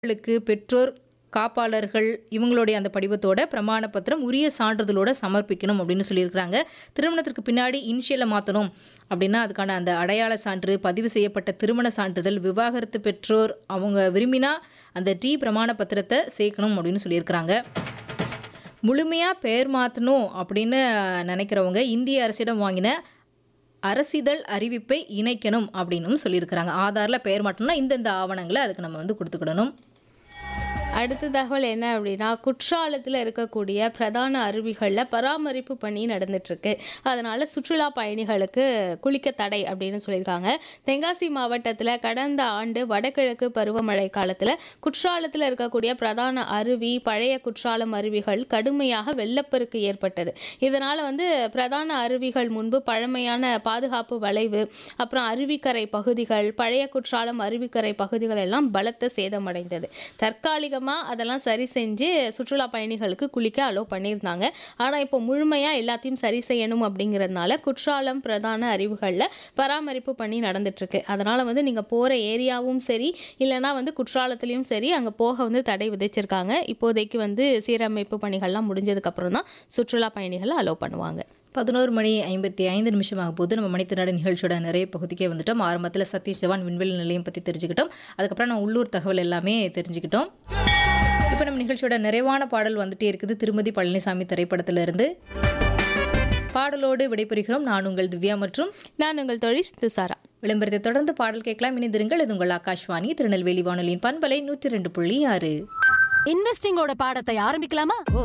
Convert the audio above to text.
களுக்கு பெற்றோர் காப்பாளர்கள் இவங்களுடைய அந்த படிவத்தோட பிரமாண பத்திரம் உரிய சான்றிதழோட சமர்ப்பிக்கணும் அப்படின்னு சொல்லியிருக்கிறாங்க திருமணத்திற்கு பின்னாடி இனிஷியலை மாற்றணும் அப்படின்னா அதுக்கான அந்த அடையாள சான்று பதிவு செய்யப்பட்ட திருமண சான்றிதழ் விவாகரத்து பெற்றோர் அவங்க விரும்பினா அந்த டி பிரமாண பத்திரத்தை சேர்க்கணும் அப்படின்னு சொல்லியிருக்கிறாங்க முழுமையாக பெயர் மாற்றணும் அப்படின்னு நினைக்கிறவங்க இந்திய அரசிடம் வாங்கின அரசிதழ் அறிவிப்பை இணைக்கணும் அப்படின்னும் சொல்லியிருக்கிறாங்க ஆதாரில் பெயர் மாற்றணும்னா இந்தந்த ஆவணங்களை அதுக்கு நம்ம வந்து கொடுத்துக்கிடணும் அடுத்த தகவல் என்ன அப்படின்னா குற்றாலத்தில் இருக்கக்கூடிய பிரதான அருவிகளில் பராமரிப்பு பணி நடந்துட்டுருக்கு அதனால் சுற்றுலா பயணிகளுக்கு குளிக்க தடை அப்படின்னு சொல்லியிருக்காங்க தென்காசி மாவட்டத்தில் கடந்த ஆண்டு வடகிழக்கு பருவமழை காலத்தில் குற்றாலத்தில் இருக்கக்கூடிய பிரதான அருவி பழைய குற்றாலம் அருவிகள் கடுமையாக வெள்ளப்பெருக்கு ஏற்பட்டது இதனால் வந்து பிரதான அருவிகள் முன்பு பழமையான பாதுகாப்பு வளைவு அப்புறம் அருவிக்கரை பகுதிகள் பழைய குற்றாலம் அருவிக்கரை பகுதிகள் எல்லாம் பலத்த சேதமடைந்தது தற்காலிகமாக அதெல்லாம் சரி செஞ்சு சுற்றுலா பயணிகளுக்கு குளிக்க அலோவ் பண்ணியிருந்தாங்க ஆனால் இப்போ முழுமையாக எல்லாத்தையும் சரி செய்யணும் அப்படிங்கிறதுனால குற்றாலம் பிரதான அருவிகளில் பராமரிப்பு பண்ணி நடந்துட்டுருக்கு அதனால் வந்து நீங்கள் போகிற ஏரியாவும் சரி இல்லைனா வந்து குற்றாலத்துலேயும் சரி அங்கே போக வந்து தடை விதிச்சிருக்காங்க இப்போதைக்கு வந்து சீரமைப்பு பணிகள்லாம் முடிஞ்சதுக்கப்புறம் தான் சுற்றுலா பயணிகளை அலோவ் பண்ணுவாங்க பதினோரு மணி ஐம்பத்தி ஐந்து நிமிஷம் ஆக போது நம்ம மணித்திராட நிகழ்ச்சியோட நிறைய பகுதிக்கே வந்துட்டோம் ஆரம்பத்தில் சதீஷ் தவான் விண்வெளி நிலையம் பற்றி தெரிஞ்சுக்கிட்டோம் அதுக்கப்புறம் நம்ம உள்ளூர் தகவல் எல்லாமே தெரிஞ்சுக்கிட்டோம் இப்போ நம்ம நிகழ்ச்சியோட நிறைவான பாடல் வந்துட்டே இருக்குது திருமதி பழனிசாமி திரைப்படத்திலிருந்து பாடலோடு விடைபெறுகிறோம் நான் உங்கள் திவ்யா மற்றும் நான் உங்கள் தொழில் துசாரா விளம்பரத்தை தொடர்ந்து பாடல் கேட்கலாம் இணைந்திருங்கள் இது உங்கள் ஆகாஷ்வாணி திருநெல்வேலி வானொலியின் பண்பலை நூற்றி ரெண்டு புள்ளி ஆறு இன்வெஸ்டிங்கோட பாடத்தை ஆரம்பிக்கலாமா